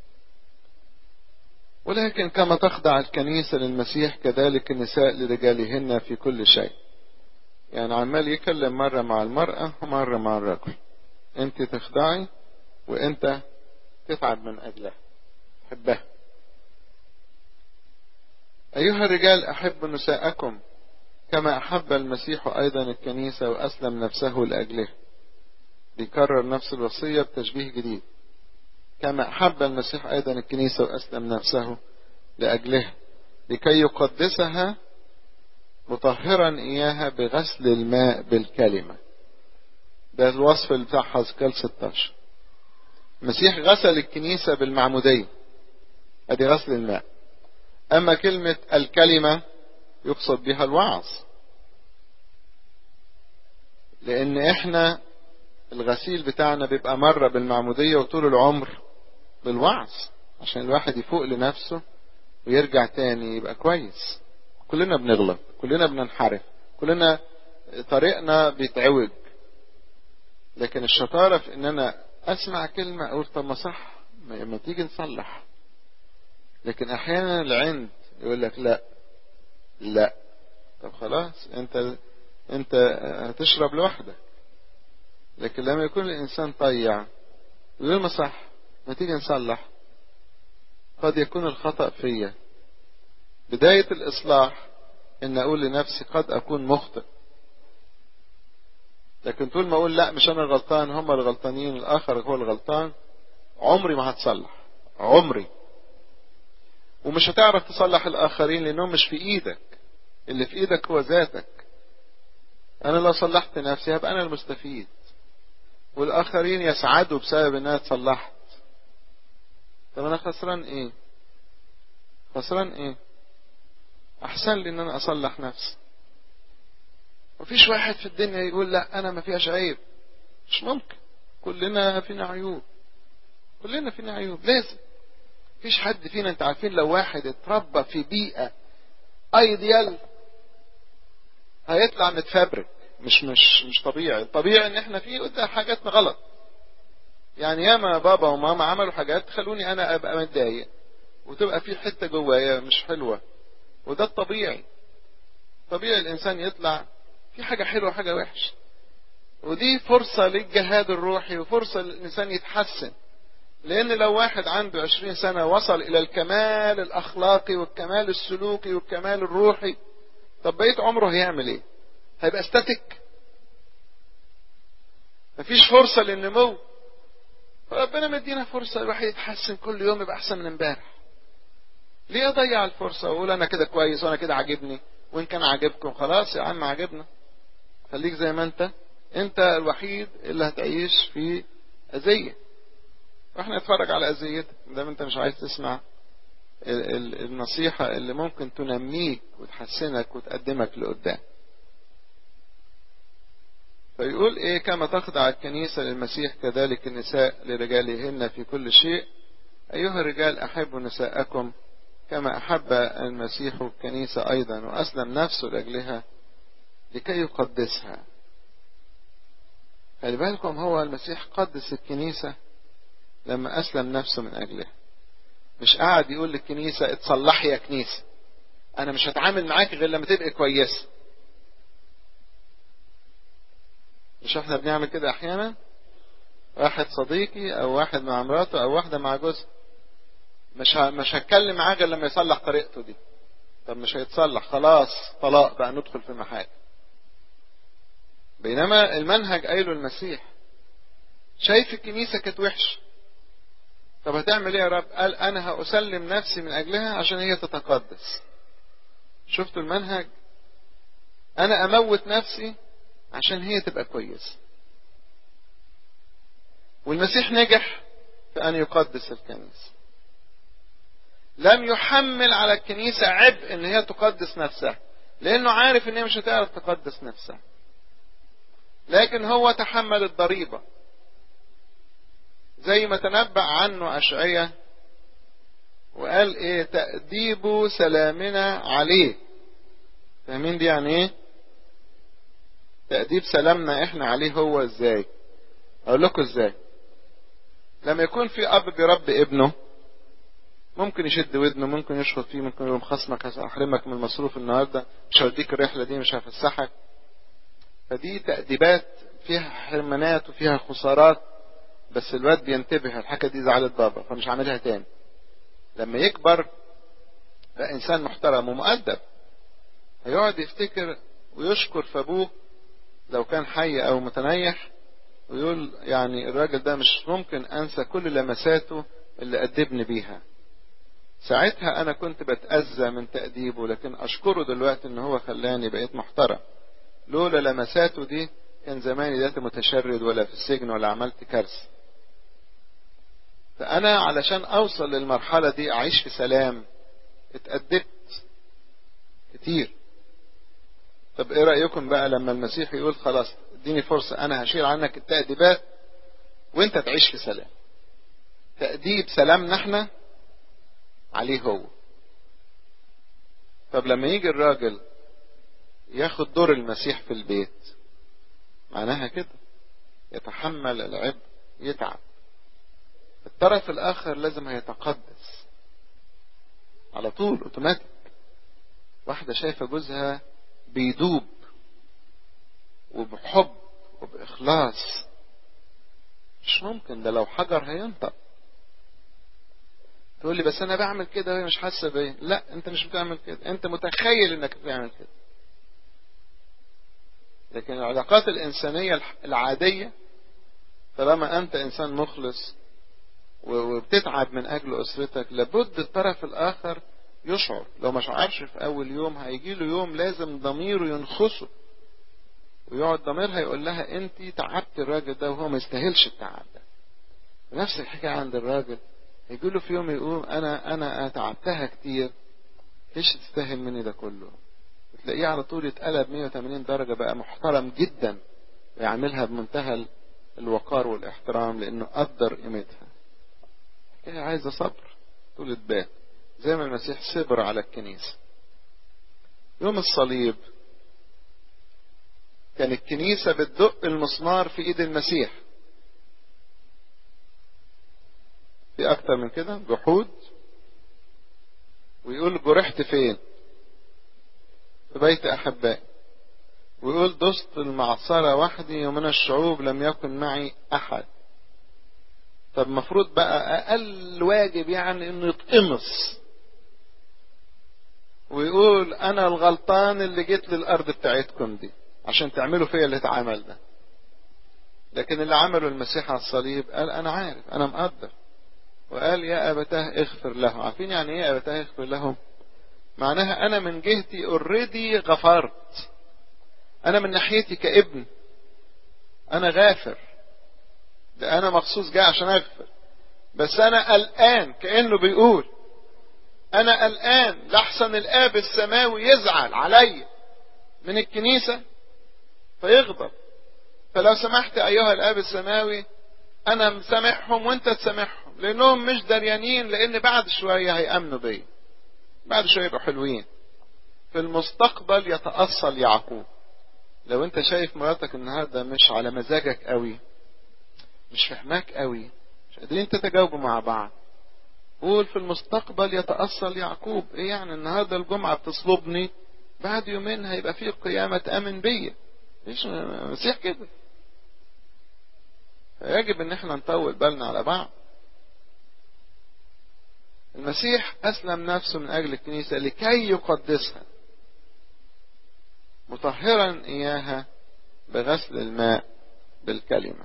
ولكن كما تخضع الكنيسة للمسيح كذلك النساء لرجالهن في كل شيء يعني عمال يكلم مرة مع المرأة ومرة مع الرجل انت تخضعي وانت تتعب من اجلها حبها ايها الرجال احبوا نساءكم كما احب المسيح ايضا الكنيسة واسلم نفسه لاجله بيكرر نفس الوصية بتشبيه جديد كما أحب المسيح أيضا الكنيسة وأسلم نفسه لأجلها لكي يقدسها مطهرا إياها بغسل الماء بالكلمة ده الوصف بتاع حزقال 16 المسيح غسل الكنيسة بالمعمودية ادي غسل الماء اما كلمة الكلمة يقصد بها الوعظ لان احنا الغسيل بتاعنا بيبقى مرة بالمعمودية وطول العمر بالوعظ عشان الواحد يفوق لنفسه ويرجع تاني يبقى كويس كلنا بنغلط كلنا بننحرف كلنا طريقنا بيتعوج لكن الشطارة في ان انا اسمع كلمة اقول طب ما صح ما تيجي نصلح لكن احيانا العند يقول لك لا لا طب خلاص انت انت هتشرب لوحدك لكن لما يكون الانسان طيع يقول ما صح ما تيجي نصلح قد يكون الخطأ فيا بداية الإصلاح إن أقول لنفسي قد أكون مخطئ لكن طول ما أقول لا مش أنا الغلطان هم الغلطانين الآخر هو الغلطان عمري ما هتصلح عمري ومش هتعرف تصلح الآخرين لأنهم مش في إيدك اللي في إيدك هو ذاتك أنا لو صلحت نفسي هبقى أنا المستفيد والآخرين يسعدوا بسبب إن أنا اتصلحت طب أنا خسران إيه؟ خسران إيه؟ أحسن لي إن أنا أصلح نفسي مفيش واحد في الدنيا يقول لا انا ما فيهاش عيب مش ممكن كلنا فينا عيوب كلنا فينا عيوب لازم مفيش حد فينا انت عارفين لو واحد اتربى في بيئة ايديال هيطلع متفبرك مش مش مش طبيعي الطبيعي ان احنا فيه قدام حاجاتنا غلط يعني ياما بابا وماما عملوا حاجات تخلوني انا ابقى متضايق وتبقى في حته جوايا مش حلوه وده الطبيعي طبيعي الانسان يطلع في حاجه حلوه وحاجه وحش ودي فرصه للجهاد الروحي وفرصه للانسان يتحسن لان لو واحد عنده عشرين سنه وصل الى الكمال الاخلاقي والكمال السلوكي والكمال الروحي طب بقيت عمره هيعمل ايه هيبقى استاتيك مفيش فرصه للنمو فربنا مدينا فرصة الواحد يتحسن كل يوم يبقى أحسن من امبارح. ليه أضيع الفرصة وأقول أنا كده كويس وأنا كده عاجبني وإن كان عاجبكم خلاص يا عم عاجبنا. خليك زي ما أنت أنت الوحيد اللي هتعيش في أذية. وإحنا نتفرج على أذيتك ما أنت مش عايز تسمع النصيحة اللي ممكن تنميك وتحسنك وتقدمك لقدام. فيقول ايه كما تخضع الكنيسة للمسيح كذلك النساء لرجالهن في كل شيء ايها الرجال احبوا نساءكم كما احب المسيح الكنيسة ايضا واسلم نفسه لاجلها لكي يقدسها خلي بالكم هو المسيح قدس الكنيسة لما اسلم نفسه من اجلها مش قاعد يقول للكنيسة اتصلحي يا كنيسة انا مش هتعامل معاك غير لما تبقي كويسه مش احنا بنعمل كده احيانا واحد صديقي او واحد مع مراته او واحده مع جوزها مش ه... مش هتكلم معاه غير لما يصلح طريقته دي طب مش هيتصلح خلاص طلاق بقى ندخل في محاكم بينما المنهج قايله المسيح شايف الكنيسه كانت وحشه طب هتعمل ايه يا رب قال انا هاسلم نفسي من اجلها عشان هي تتقدس شفتوا المنهج انا اموت نفسي عشان هي تبقى كويسة والمسيح نجح في أن يقدس الكنيسة لم يحمل على الكنيسة عبء أن هي تقدس نفسها لأنه عارف أن هي مش هتعرف تقدس نفسها لكن هو تحمل الضريبة زي ما تنبأ عنه أشعية وقال إيه تأديب سلامنا عليه فاهمين دي يعني إيه تأديب سلامنا احنا عليه هو ازاي اقول لكم ازاي لما يكون في اب بيربي ابنه ممكن يشد ودنه ممكن يشخط فيه ممكن يقول خصمك هحرمك من المصروف النهارده مش هوديك الرحله دي مش هفسحك فدي تأديبات فيها حرمانات وفيها خسارات بس الواد بينتبه الحاجه دي زعلت بابا فمش هعملها تاني لما يكبر بقى انسان محترم ومؤدب هيقعد يفتكر ويشكر في ابوه لو كان حي او متنيح ويقول يعني الراجل ده مش ممكن انسى كل لمساته اللي ادبني بيها ساعتها انا كنت بتأذى من تأديبه لكن اشكره دلوقتي ان هو خلاني بقيت محترم لولا لمساته دي كان زماني دلوقتي متشرد ولا في السجن ولا عملت كارثة فانا علشان اوصل للمرحلة دي اعيش في سلام اتأدبت كتير طب ايه رأيكم بقى لما المسيح يقول خلاص اديني فرصة انا هشيل عنك التأديبات وانت تعيش في سلام تأديب سلامنا احنا عليه هو طب لما يجي الراجل ياخد دور المسيح في البيت معناها كده يتحمل العبء يتعب الطرف الاخر لازم هيتقدس على طول اوتوماتيك واحدة شايفة جوزها بيدوب وبحب وبإخلاص مش ممكن ده لو حجر هينطق تقول لي بس انا بعمل كده وهي مش حاسه بيا لا انت مش بتعمل كده انت متخيل انك بتعمل كده لكن العلاقات الانسانيه العاديه طالما انت انسان مخلص وبتتعب من اجل اسرتك لابد الطرف الاخر يشعر لو ما شعرش في اول يوم هيجي له يوم لازم ضميره ينخسه ويقعد ضميرها يقول لها انت تعبت الراجل ده وهو ما يستاهلش التعب ده نفس الحكايه عند الراجل يجي له في يوم يقول انا انا تعبتها كتير ايش تستاهل مني ده كله تلاقيه على طول يتقلب 180 درجة بقى محترم جدا ويعملها بمنتهى الوقار والاحترام لأنه قدر قيمتها هي عايزة صبر طولة بال زي ما المسيح صبر على الكنيسة يوم الصليب كان الكنيسة بتدق المسمار في ايد المسيح في اكتر من كده جحود ويقول جرحت فين في بيت احبائي ويقول دست المعصرة وحدي ومن الشعوب لم يكن معي احد طب المفروض بقى اقل واجب يعني انه يتقمص ويقول انا الغلطان اللي جيت للارض بتاعتكم دي عشان تعملوا فيا اللي اتعمل ده لكن اللي عمله المسيح على الصليب قال انا عارف انا مقدر وقال يا ابتاه اغفر له عارفين يعني ايه يا ابتاه اغفر لهم معناها انا من جهتي اوريدي غفرت انا من ناحيتي كابن انا غافر ده انا مخصوص جاي عشان اغفر بس انا قلقان كانه بيقول انا قلقان لحسن الاب السماوي يزعل عليا من الكنيسة فيغضب فلو سمحت ايها الاب السماوي انا مسامحهم وانت تسامحهم لانهم مش دريانين لان بعد شوية هيأمنوا بيا بعد شوية يبقوا حلوين في المستقبل يتأصل يعقوب لو انت شايف مراتك النهاردة مش على مزاجك قوي مش فهماك قوي مش قادرين تتجاوبوا مع بعض قول في المستقبل يتأصل يعقوب ايه يعني النهاردة الجمعة بتصلبني بعد يومين هيبقى فيه قيامة تأمن بيا ليش مسيح كده فيجب ان احنا نطول بالنا على بعض المسيح اسلم نفسه من اجل الكنيسة لكي يقدسها مطهرا اياها بغسل الماء بالكلمة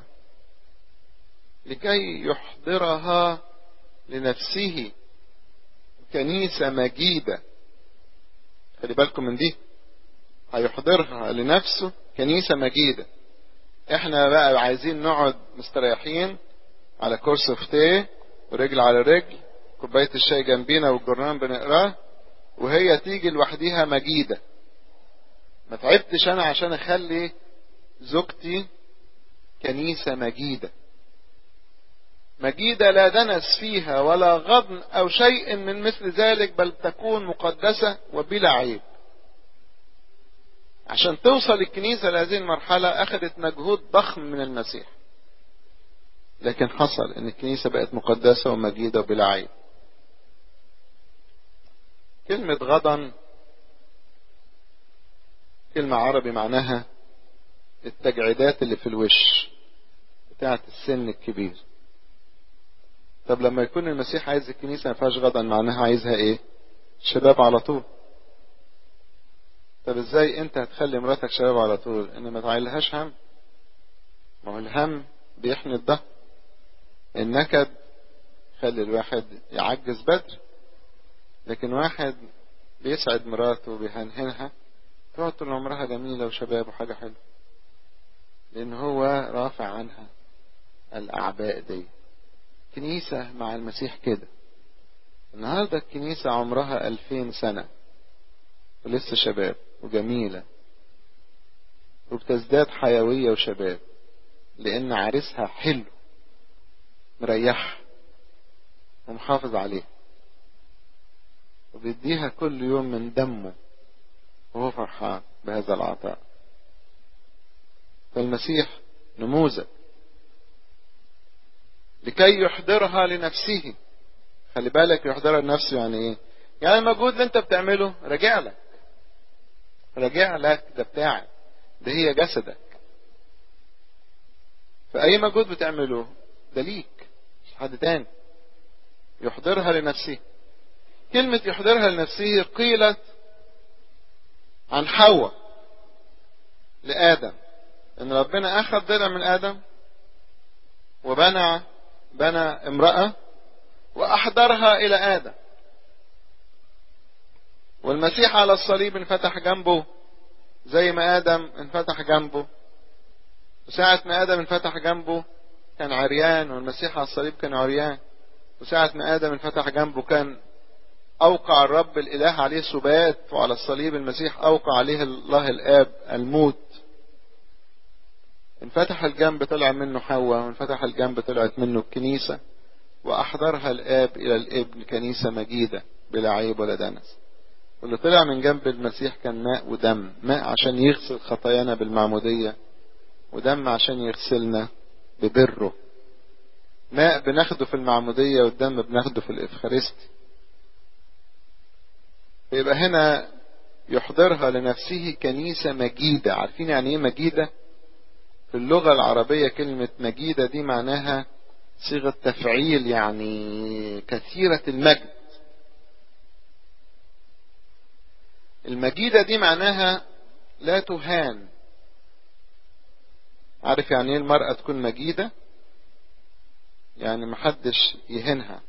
لكي يحضرها لنفسه كنيسة مجيدة خلي بالكم من دي هيحضرها لنفسه كنيسة مجيدة احنا بقى عايزين نقعد مستريحين على كرسي فتيه ورجل على رجل كوباية الشاي جنبينا والجرنان بنقراه وهي تيجي لوحديها مجيدة ما تعبتش انا عشان اخلي زوجتي كنيسة مجيدة مجيدة لا دنس فيها ولا غضن أو شيء من مثل ذلك بل تكون مقدسة وبلا عيب عشان توصل الكنيسة لهذه المرحلة أخذت مجهود ضخم من المسيح لكن حصل أن الكنيسة بقت مقدسة ومجيدة وبلا عيب كلمة غضن كلمة عربي معناها التجعيدات اللي في الوش بتاعة السن الكبير طب لما يكون المسيح عايز الكنيسة ما فيهاش غضن معناها عايزها ايه شباب على طول طب ازاي انت هتخلي مراتك شباب على طول ان ما تعيلهاش هم ما هو الهم بيحمي الظهر النكد خلي الواحد يعجز بدري لكن واحد بيسعد مراته وبيهنهنها تقعد طول عمرها جميلة وشباب وحاجة حلوة لأن هو رافع عنها الأعباء دي كنيسة مع المسيح كده النهاردة الكنيسة عمرها ألفين سنة ولسه شباب وجميلة وبتزداد حيوية وشباب لأن عريسها حلو مريح ومحافظ عليه وبيديها كل يوم من دمه وهو فرحان بهذا العطاء فالمسيح نموذج لكي يحضرها لنفسه خلي بالك يحضرها لنفسه يعني ايه يعني المجهود اللي انت بتعمله راجع لك راجع لك ده بتاعك ده هي جسدك فأي مجهود بتعمله ده ليك مش حد تاني يحضرها لنفسه كلمة يحضرها لنفسه قيلت عن حواء لآدم إن ربنا أخذ ضلع من آدم وبنى بنى امرأة وأحضرها إلى آدم والمسيح على الصليب انفتح جنبه زي ما آدم انفتح جنبه وساعة ما آدم انفتح جنبه كان عريان والمسيح على الصليب كان عريان وساعة ما آدم انفتح جنبه كان أوقع الرب الإله عليه سبات وعلى الصليب المسيح أوقع عليه الله الآب الموت انفتح الجنب طلع منه حواء وانفتح الجنب طلعت منه الكنيسة وأحضرها الآب إلى الابن كنيسة مجيدة بلا عيب ولا دنس واللي طلع من جنب المسيح كان ماء ودم ماء عشان يغسل خطايانا بالمعمودية ودم عشان يغسلنا ببره ماء بناخده في المعمودية والدم بناخده في الإفخارستي يبقى هنا يحضرها لنفسه كنيسة مجيدة عارفين يعني ايه مجيدة في اللغة العربية كلمة مجيدة دي معناها صيغة تفعيل يعني كثيرة المجد المجيدة دي معناها لا تهان عارف يعني ايه المرأة تكون مجيدة يعني محدش يهنها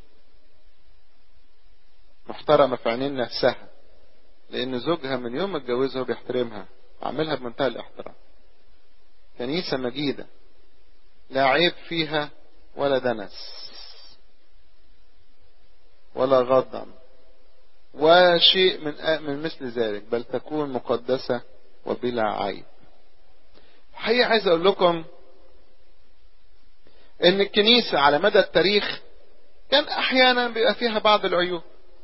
محترمة في عينين نفسها لأن زوجها من يوم ما اتجوزها بيحترمها عاملها بمنتهى الاحترام كنيسة مجيدة لا عيب فيها ولا دنس ولا غضن وشيء من من مثل ذلك بل تكون مقدسة وبلا عيب الحقيقة عايز أقول لكم إن الكنيسة على مدى التاريخ كان أحيانا بيبقى فيها بعض العيوب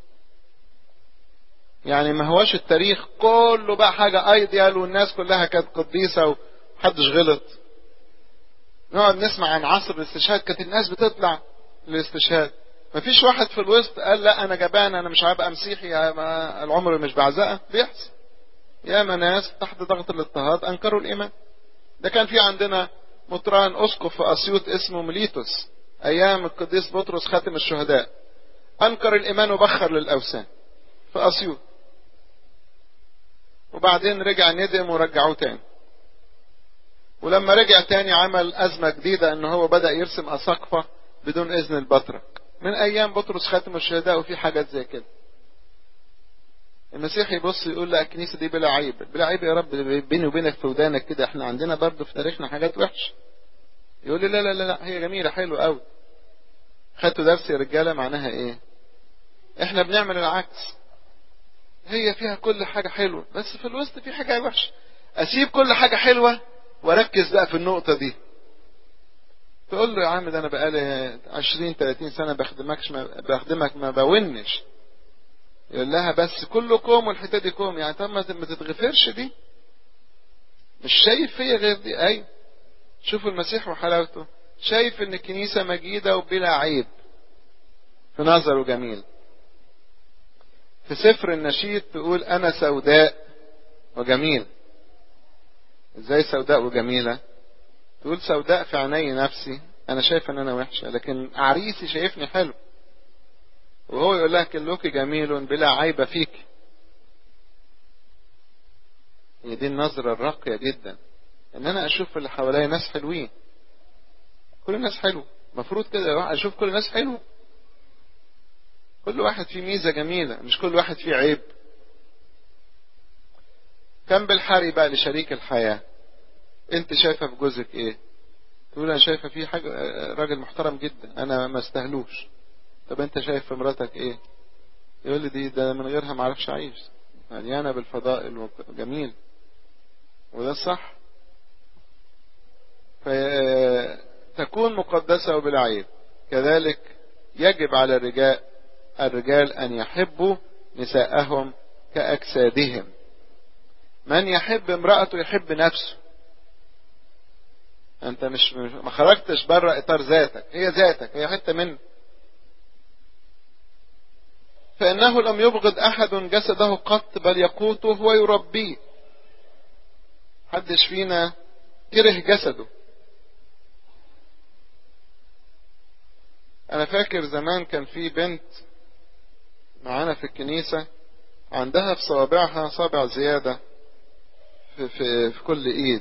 يعني ما هوش التاريخ كله بقى حاجة ايديال والناس كلها كانت قديسة ومحدش غلط نقعد نسمع عن عصر الاستشهاد كانت الناس بتطلع للاستشهاد مفيش واحد في الوسط قال لا انا جبان انا مش هبقى مسيحي العمر مش بعزقه بيحصل ياما ناس تحت ضغط الاضطهاد انكروا الايمان ده كان في عندنا مطران اسقف في اسيوط اسمه ميليتوس ايام القديس بطرس خاتم الشهداء انكر الايمان وبخر للاوثان في اسيوط وبعدين رجع ندم ورجعوه تاني ولما رجع تاني عمل أزمة جديدة ان هو بدأ يرسم أساقفة بدون إذن البطرك من أيام بطرس خاتم الشهداء وفي حاجات زي كده المسيح يبص يقول لا الكنيسة دي بلا عيب بلا عيب يا رب بيني وبينك في ودانك كده احنا عندنا برضه في تاريخنا حاجات وحشة يقول لي لا لا لا, لا هي جميلة حلوة قوي خدتوا درس يا رجالة معناها ايه احنا بنعمل العكس هي فيها كل حاجة حلوة بس في الوسط في حاجة وحشة أسيب كل حاجة حلوة وأركز بقى في النقطة دي تقول له يا عم ده أنا بقالي 20 30 سنة بخدمكش ما بخدمك ما بونش يقول لها بس كله كوم والحتة دي كوم يعني طب ما تتغفرش دي مش شايف فيا غير دي أيوة شوفوا المسيح وحلاوته شايف ان الكنيسة مجيدة وبلا عيب في نظره جميل في سفر النشيد تقول أنا سوداء وجميل ازاي سوداء وجميلة تقول سوداء في عيني نفسي أنا شايف إن أنا وحشة لكن عريسي شايفني حلو وهو يقول لها كلك جميل بلا عيب فيك هي دي النظرة الراقية جدا إن أنا أشوف اللي حواليا ناس حلوين كل الناس حلو المفروض كده أشوف كل الناس حلو كل واحد فيه ميزة جميلة مش كل واحد فيه عيب كم بالحري بقى لشريك الحياة انت شايفة في جوزك ايه تقول انا شايفة فيه حاجة راجل محترم جدا انا ما استهلوش طب انت شايف في مراتك ايه يقول لي دي ده من غيرها ما اعرفش اعيش مليانة بالفضائل جميل وده الصح فتكون مقدسة وبلا عيب كذلك يجب على الرجال الرجال أن يحبوا نساءهم كأجسادهم من يحب امرأته يحب نفسه أنت مش ما خرجتش بره إطار ذاتك هي ذاتك هي حتة منه فإنه لم يبغض أحد جسده قط بل يقوته ويربيه حدش فينا كره جسده أنا فاكر زمان كان في بنت معانا في الكنيسة عندها في صوابعها صابع زيادة في, في, في كل ايد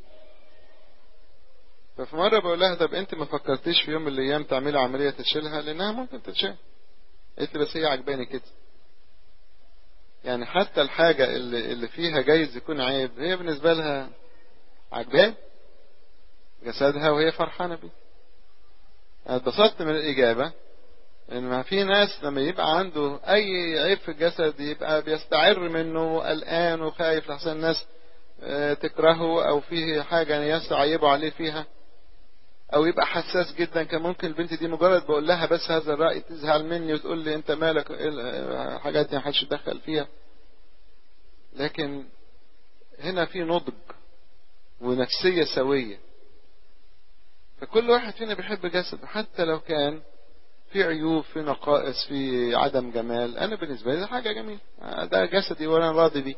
ففي مرة بقول لها طب انت ما فكرتيش في يوم من الايام تعملي عملية تشيلها لانها ممكن تتشال قالت لي بس هي عجباني كده يعني حتى الحاجة اللي, اللي فيها جايز يكون عيب هي بالنسبة لها عجباه جسدها وهي فرحانة بيه اتبسطت من الإجابة ان ما في ناس لما يبقى عنده اي عيب في الجسد يبقى بيستعر منه قلقان وخايف لحسن الناس تكرهه او فيه حاجة يعيبوا عليه فيها او يبقى حساس جدا كان ممكن البنت دي مجرد بقول لها بس هذا الرأي تزعل مني وتقول لي انت مالك الحاجات دي محدش يدخل فيها لكن هنا في نضج ونفسية سوية فكل واحد فينا بيحب جسده حتى لو كان في عيوب في نقائص في عدم جمال انا بالنسبة لي حاجة جميلة ده جسدي وانا راضي بيه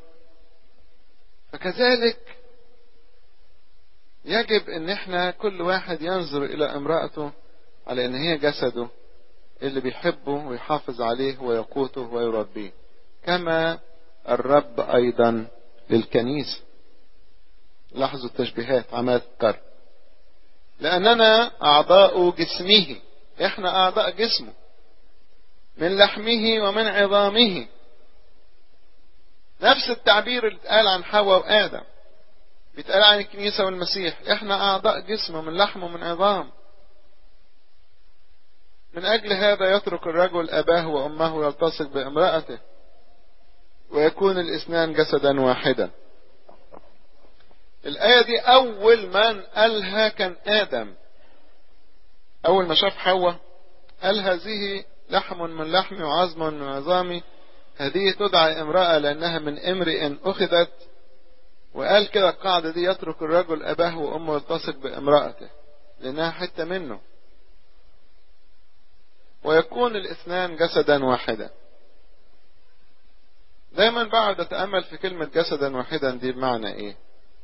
فكذلك يجب ان احنا كل واحد ينظر الى امرأته على ان هي جسده اللي بيحبه ويحافظ عليه ويقوته ويربيه كما الرب ايضا للكنيسة لاحظوا التشبيهات عمال تذكر لاننا اعضاء جسمه احنا اعضاء جسمه من لحمه ومن عظامه نفس التعبير اللي اتقال عن حواء وادم بيتقال عن الكنيسة والمسيح احنا اعضاء جسمه من لحم ومن عظام من اجل هذا يترك الرجل اباه وامه ويلتصق بامرأته ويكون الاثنان جسدا واحدا الآية دي أول من قالها كان آدم أول ما شاف حواء قال هذه لحم من لحمي وعظم من عظامي هذه تدعى امرأة لأنها من امرئ أخذت وقال كده القاعدة دي يترك الرجل أباه وأمه يلتصق بامرأته لأنها حتة منه ويكون الاثنان جسدا واحدا دايما بقعد أتأمل في كلمة جسدا واحدا دي بمعنى إيه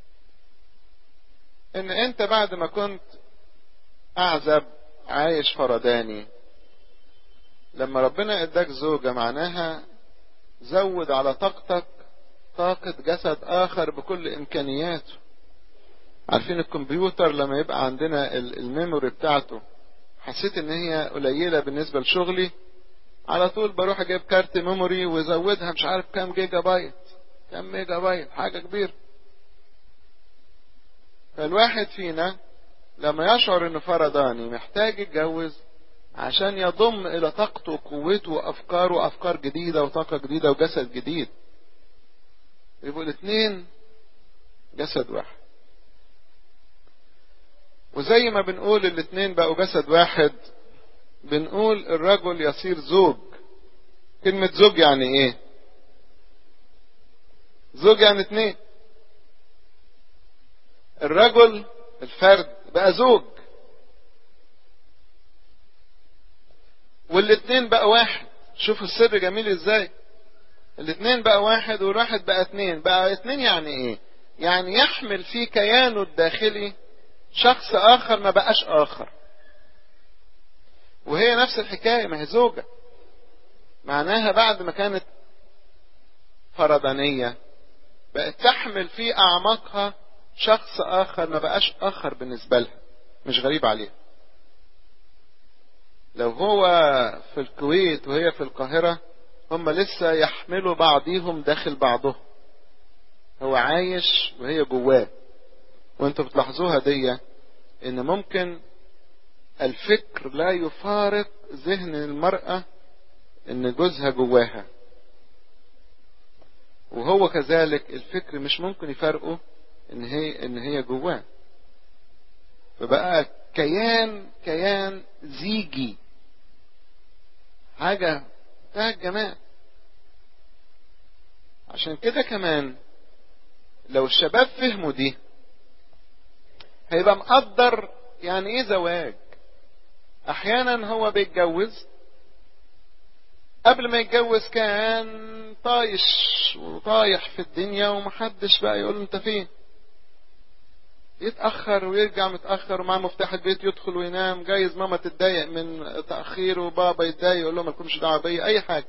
إن أنت بعد ما كنت أعزب عايش فرداني لما ربنا اداك زوجة معناها زود على طاقتك طاقة جسد آخر بكل إمكانياته عارفين الكمبيوتر لما يبقى عندنا الميموري بتاعته حسيت ان هي قليلة بالنسبة لشغلي على طول بروح اجيب كارت ميموري وازودها مش عارف كام جيجا بايت كام ميجا بايت حاجة كبيرة فالواحد فينا لما يشعر انه فرداني محتاج يتجوز عشان يضم الى طاقته وقوته وافكاره وافكار جديدة وطاقة جديدة وجسد جديد يبقوا الاثنين جسد واحد وزي ما بنقول الاثنين بقوا جسد واحد بنقول الرجل يصير زوج كلمة زوج يعني ايه زوج يعني اثنين الرجل الفرد بقى زوج والاثنين بقى واحد شوفوا السر جميل ازاي الاثنين بقى واحد والواحد بقى اثنين بقى اثنين يعني ايه يعني يحمل في كيانه الداخلي شخص اخر ما بقاش اخر وهي نفس الحكاية ما هي زوجة معناها بعد ما كانت فردانية بقت تحمل في اعماقها شخص اخر ما بقاش اخر بالنسبة لها مش غريب عليها لو هو في الكويت وهي في القاهرة هم لسه يحملوا بعضيهم داخل بعضهم هو عايش وهي جواه وانتوا بتلاحظوها دي ان ممكن الفكر لا يفارق ذهن المرأة ان جوزها جواها وهو كذلك الفكر مش ممكن يفارقه ان هي ان هي جواه فبقى كيان كيان زيجي حاجة بتاع الجمال عشان كده كمان لو الشباب فهموا دي هيبقى مقدر يعني ايه زواج احيانا هو بيتجوز قبل ما يتجوز كان طايش وطايح في الدنيا ومحدش بقى يقول انت فين يتأخر ويرجع متأخر ومع مفتاح البيت يدخل وينام جايز ماما تتضايق من تأخيره وبابا يتضايق يقول له مالكمش دعوة بيا أي حاجة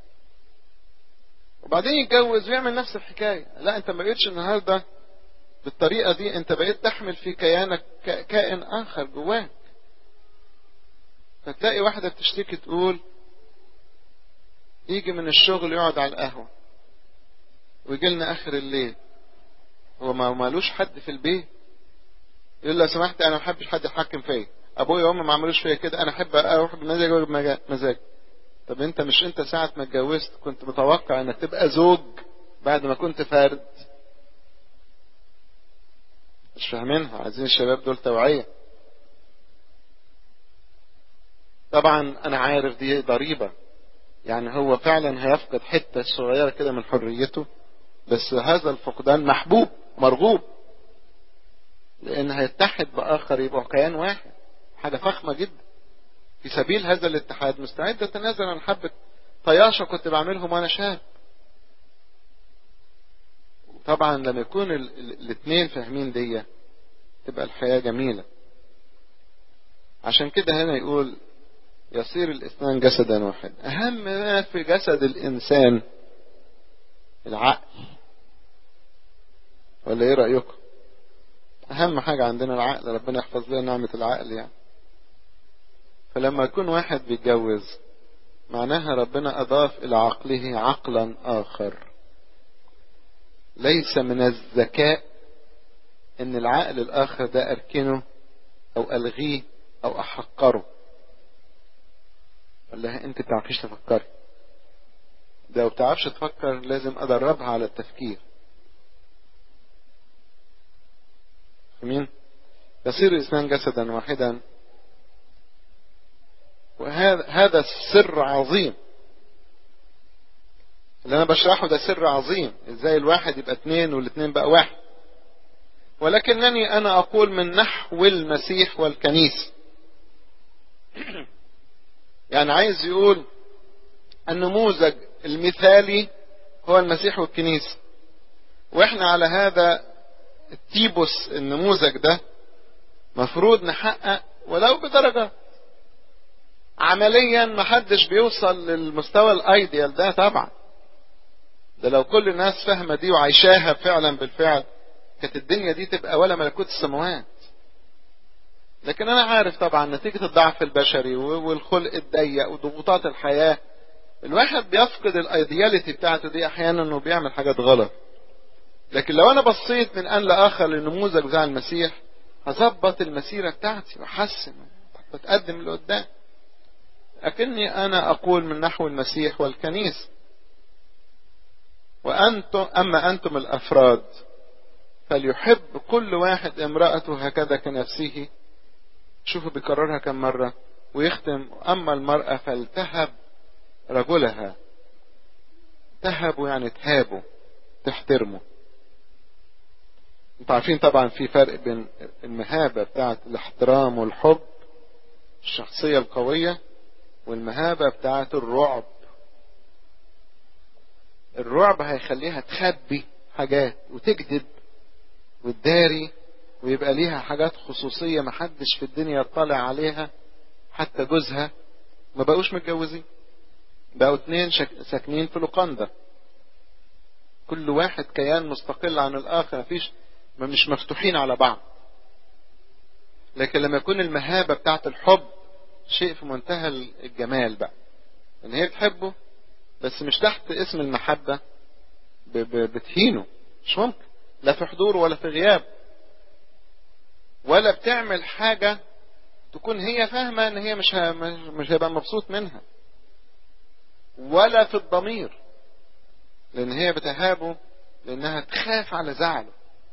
وبعدين يتجوز ويعمل نفس الحكاية لا أنت ما بقيتش النهاردة بالطريقة دي أنت بقيت تحمل في كيانك كائن آخر جواك فتلاقي واحدة بتشتكي تقول يجي من الشغل يقعد على القهوة ويجي لنا آخر الليل هو ما مالوش حد في البيت يقول لو سمحت انا ما بحبش حد يتحكم فيا ابويا وامي ما عملوش فيا كده انا احب اروح بمزاج واجي بمزاج طب انت مش انت ساعة ما اتجوزت كنت متوقع انك تبقى زوج بعد ما كنت فرد مش فاهمينها عايزين الشباب دول توعية طبعا انا عارف دي ضريبة يعني هو فعلا هيفقد حتة صغيرة كده من حريته بس هذا الفقدان محبوب مرغوب لان هيتحد باخر يبقوا كيان واحد حاجة فخمة جدا في سبيل هذا الاتحاد مستعد اتنازل عن حبة طياشة كنت بعملهم وانا شاب طبعا لما يكون الاثنين فاهمين دي تبقى الحياة جميلة عشان كده هنا يقول يصير الاثنان جسدا واحد اهم ما في جسد الانسان العقل ولا ايه رأيكم اهم حاجة عندنا العقل ربنا يحفظ لنا نعمة العقل يعني فلما يكون واحد بيتجوز معناها ربنا اضاف الى عقله عقلا اخر ليس من الذكاء ان العقل الاخر ده اركنه او الغيه او احقره قال لها انت بتعرفيش تفكري ده لو بتعرفش تفكر لازم ادربها على التفكير فمين يصير الاثنان جسدا واحدا وهذا هذا السر عظيم اللي انا بشرحه ده سر عظيم ازاي الواحد يبقى اتنين والاتنين بقى واحد ولكنني انا اقول من نحو المسيح والكنيسة يعني عايز يقول النموذج المثالي هو المسيح والكنيسة واحنا على هذا التيبوس النموذج ده مفروض نحقق ولو بدرجة عمليا محدش بيوصل للمستوى الايديال ده طبعا ده لو كل الناس فاهمة دي وعايشاها فعلا بالفعل كانت الدنيا دي تبقى ولا ملكوت السماوات لكن انا عارف طبعا نتيجة الضعف البشري والخلق الضيق وضغوطات الحياة الواحد بيفقد الايدياليتي بتاعته دي احيانا انه بيعمل حاجات غلط لكن لو انا بصيت من ان لاخر للنموذج بتاع المسيح هظبط المسيرة بتاعتي واحسن واتقدم لقدام لكني انا اقول من نحو المسيح والكنيسة وانتم اما انتم الافراد فليحب كل واحد امرأته هكذا كنفسه شوفوا بيكررها كم مرة ويختم اما المرأة فلتهب رجلها تهبوا يعني تهابوا تحترموا انتوا عارفين طبعا في فرق بين المهابة بتاعت الاحترام والحب الشخصية القوية والمهابة بتاعت الرعب الرعب هيخليها تخبي حاجات وتكذب وتداري ويبقى ليها حاجات خصوصية محدش في الدنيا يطلع عليها حتى جوزها ما بقوش متجوزين بقوا اتنين شك... ساكنين في لوكاندا كل واحد كيان مستقل عن الاخر مفيش ما مش مفتوحين على بعض لكن لما يكون المهابة بتاعت الحب شيء في منتهى الجمال بقى ان هي بتحبه بس مش تحت اسم المحبة ب... ب... بتهينه مش ممكن لا في حضور ولا في غياب ولا بتعمل حاجة تكون هي فاهمة ان هي مش ه... مش هيبقى مبسوط منها ولا في الضمير لان هي بتهابه لانها تخاف على زعله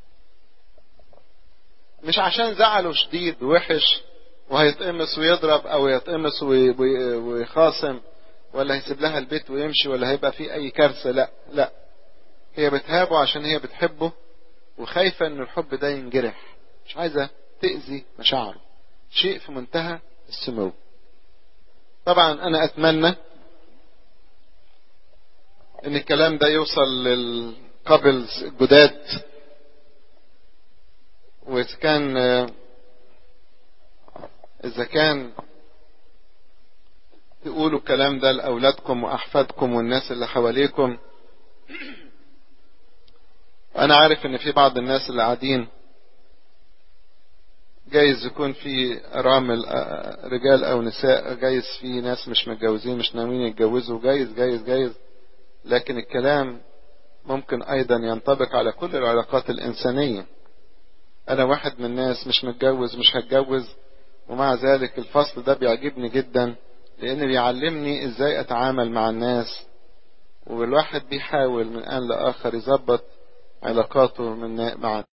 مش عشان زعله شديد وحش وهيتقمص ويضرب او يتقمص ويخاصم ولا هيسيب لها البيت ويمشي ولا هيبقى فيه اي كارثة لا لا هي بتهابه عشان هي بتحبه وخايفة ان الحب ده ينجرح مش عايزة تأذي مشاعره شيء في منتهى السمو طبعا انا اتمنى ان الكلام ده يوصل للكابلز الجداد واذا كان اذا كان تقولوا الكلام ده لاولادكم واحفادكم والناس اللي حواليكم انا عارف ان في بعض الناس اللي قاعدين جايز يكون في رامل رجال او نساء جايز في ناس مش متجوزين مش ناويين يتجوزوا جايز جايز جايز لكن الكلام ممكن ايضا ينطبق على كل العلاقات الانسانية انا واحد من الناس مش متجوز مش هتجوز ومع ذلك الفصل ده بيعجبني جدا لأن بيعلمني إزاي أتعامل مع الناس والواحد بيحاول من آن لآخر يظبط علاقاته من مع